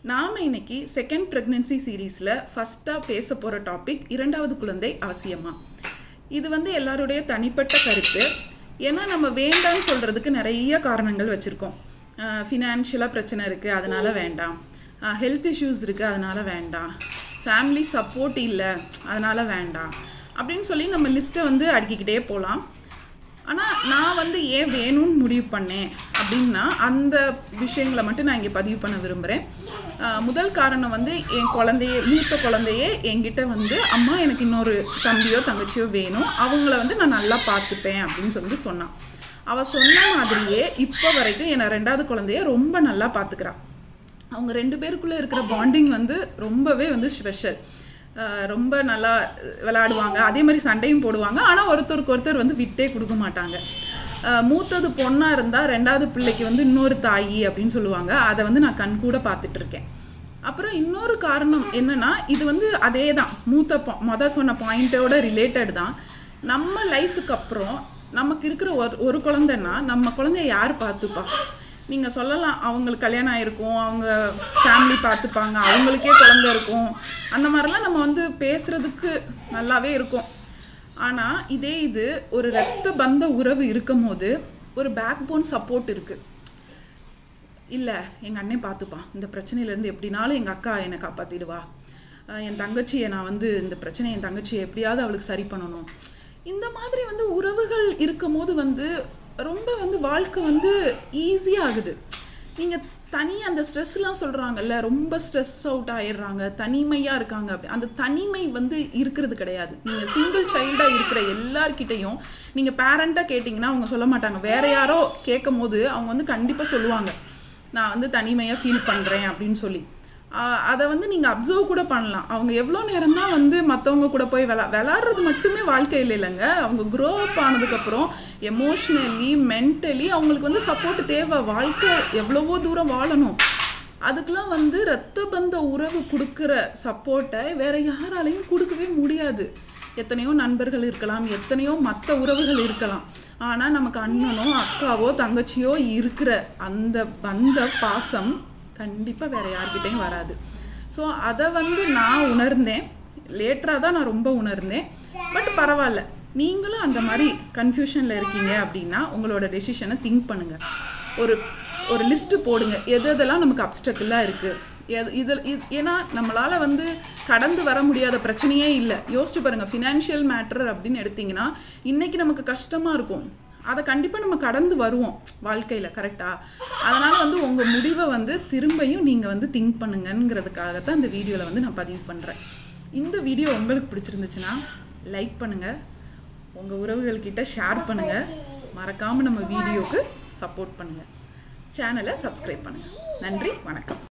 நாம இன்னைக்கு second pregnancy சீரீஸ்ல ஃபர்ஸ்டா பேச போற டாபிக் இரண்டாவது குழந்தை அவசியமா இது வந்து எல்லாருடைய தனிப்பட்ட கருத்து ஏன்னா நம்ம வேண்டாம்னு சொல்றதுக்கு நிறைய காரணங்கள் வச்சிருக்கோம் ஃபினான்ஷியலாக பிரச்சனை இருக்கு அதனால வேண்டாம் ஹெல்த் இஷ்யூஸ் இருக்கு அதனால வேண்டாம் ஃபேமிலி சப்போர்ட் இல்லை அதனால வேண்டாம் அப்படின்னு சொல்லி நம்ம லிஸ்ட்டை வந்து அடுக்கிக்கிட்டே போகலாம் ஆனால் நான் வந்து ஏன் வேணும்னு முடிவு பண்ணேன் அப்படின்னா அந்த விஷயங்களை மட்டும் நான் இங்கே பதிவு பண்ண விரும்புகிறேன் முதல் காரணம் வந்து என் குழந்தைய மூத்த குழந்தையே என்கிட்ட வந்து அம்மா எனக்கு இன்னொரு தம்பியோ தங்கச்சியோ வேணும் அவங்கள வந்து நான் நல்லா பார்த்துப்பேன் அப்படின்னு சொல்லிட்டு சொன்னான் அவள் சொன்ன மாதிரியே இப்போ வரைக்கும் என்னை ரெண்டாவது குழந்தைய ரொம்ப நல்லா பார்த்துக்கிறா அவங்க ரெண்டு பேருக்குள்ளே இருக்கிற பாண்டிங் வந்து ரொம்பவே வந்து ஸ்பெஷல் ரொம்ப நல்லா விளையாடுவாங்க அதே மாதிரி சண்டையும் போடுவாங்க ஆனால் ஒருத்தருக்கு ஒருத்தர் வந்து விட்டே கொடுக்க மாட்டாங்க மூத்தது பொண்ணாக இருந்தால் ரெண்டாவது பிள்ளைக்கு வந்து இன்னொரு தாயி அப்படின்னு சொல்லுவாங்க அதை வந்து நான் கண் கூட பார்த்துட்டு இருக்கேன் அப்புறம் இன்னொரு காரணம் என்னன்னா இது வந்து அதே தான் மூத்த மொதல் சொன்ன பாயிண்டோட ரிலேட்டட் தான் நம்ம லைஃபுக்கு அப்புறம் நமக்கு இருக்கிற ஒரு ஒரு குழந்தைன்னா நம்ம குழந்தைய யார் பார்த்துப்பா நீங்கள் சொல்லலாம் அவங்களுக்கு கல்யாணம் ஆயிருக்கும் அவங்க ஃபேமிலி பார்த்துப்பாங்க அவங்களுக்கே குழந்தை இருக்கும் அந்த மாதிரிலாம் நம்ம வந்து பேசுறதுக்கு நல்லாவே இருக்கும் ஆனால் இதே இது ஒரு ரத்த பந்த உறவு இருக்கும் போது ஒரு பேக் போன் சப்போர்ட் இருக்கு இல்லை எங்கள் அண்ணன் பார்த்துப்பான் இந்த பிரச்சனையிலேருந்து எப்படினாலும் எங்கள் அக்கா என்னை காப்பாற்றிடுவா என் தங்கச்சியை நான் வந்து இந்த பிரச்சனை என் தங்கச்சியை எப்படியாவது அவளுக்கு சரி பண்ணணும் இந்த மாதிரி வந்து உறவுகள் இருக்கும் போது வந்து ரொம்ப வந்து வாழ்க்கை வந்து ஈஸியாகுது நீங்கள் தனியாக அந்த ஸ்ட்ரெஸ்லாம் சொல்கிறாங்கல்ல ரொம்ப ஸ்ட்ரெஸ் அவுட் ஆயிடுறாங்க தனிமையாக இருக்காங்க அப்படி அந்த தனிமை வந்து இருக்கிறது கிடையாது நீங்கள் சிங்கிள் சைல்டாக இருக்கிற எல்லார்கிட்டையும் நீங்கள் பேரண்ட்டாக கேட்டிங்கன்னா அவங்க சொல்ல மாட்டாங்க வேற யாரோ கேட்கும் போது அவங்க வந்து கண்டிப்பாக சொல்லுவாங்க நான் வந்து தனிமையாக ஃபீல் பண்ணுறேன் அப்படின்னு சொல்லி அதை வந்து நீங்கள் அப்சர்வ் கூட பண்ணலாம் அவங்க எவ்வளோ நேரம் தான் வந்து மற்றவங்க கூட போய் விளா விளாட்றது மட்டுமே வாழ்க்கையில் இல்லைங்க அவங்க க்ரோ அப் ஆனதுக்கப்புறம் எமோஷ்னலி மென்டலி அவங்களுக்கு வந்து சப்போர்ட் தேவை வாழ்க்கை எவ்வளவோ தூரம் வாழணும் அதுக்கெலாம் வந்து ரத்த பந்த உறவு கொடுக்குற சப்போர்ட்டை வேற யாராலையும் கொடுக்கவே முடியாது எத்தனையோ நண்பர்கள் இருக்கலாம் எத்தனையோ மற்ற உறவுகள் இருக்கலாம் ஆனால் நமக்கு அண்ணனோ அக்காவோ தங்கச்சியோ இருக்கிற அந்த பந்த பாசம் கண்டிப்பாக வேற யார்கிட்டையும் வராது ஸோ அதை வந்து நான் உணர்ந்தேன் லேட்டராக தான் நான் ரொம்ப உணர்ந்தேன் பட் பரவாயில்ல நீங்களும் அந்த மாதிரி கன்ஃபியூஷனில் இருக்கீங்க அப்படின்னா உங்களோட டெசிஷனை திங்க் பண்ணுங்க ஒரு ஒரு லிஸ்ட்டு போடுங்க எது எதெல்லாம் நமக்கு அப்டக்கிளாக இருக்குது இதில் ஏன்னா நம்மளால வந்து கடந்து வர முடியாத பிரச்சனையே இல்லை யோசிச்சு பாருங்க ஃபினான்ஷியல் மேட்டர் அப்படின்னு எடுத்தீங்கன்னா இன்னைக்கு நமக்கு கஷ்டமா இருக்கும் அதை கண்டிப்பாக நம்ம கடந்து வருவோம் வாழ்க்கையில் கரெக்டாக அதனால் வந்து உங்கள் முடிவை வந்து திரும்பியும் நீங்கள் வந்து திங்க் பண்ணுங்கிறதுக்காக தான் இந்த வீடியோவில் வந்து நான் பதிவு பண்ணுறேன் இந்த வீடியோ உங்களுக்கு பிடிச்சிருந்துச்சுன்னா லைக் பண்ணுங்கள் உங்கள் உறவுகள்கிட்ட ஷேர் பண்ணுங்கள் மறக்காமல் நம்ம வீடியோவுக்கு சப்போர்ட் பண்ணுங்கள் சேனலை சப்ஸ்கிரைப் பண்ணுங்கள் நன்றி வணக்கம்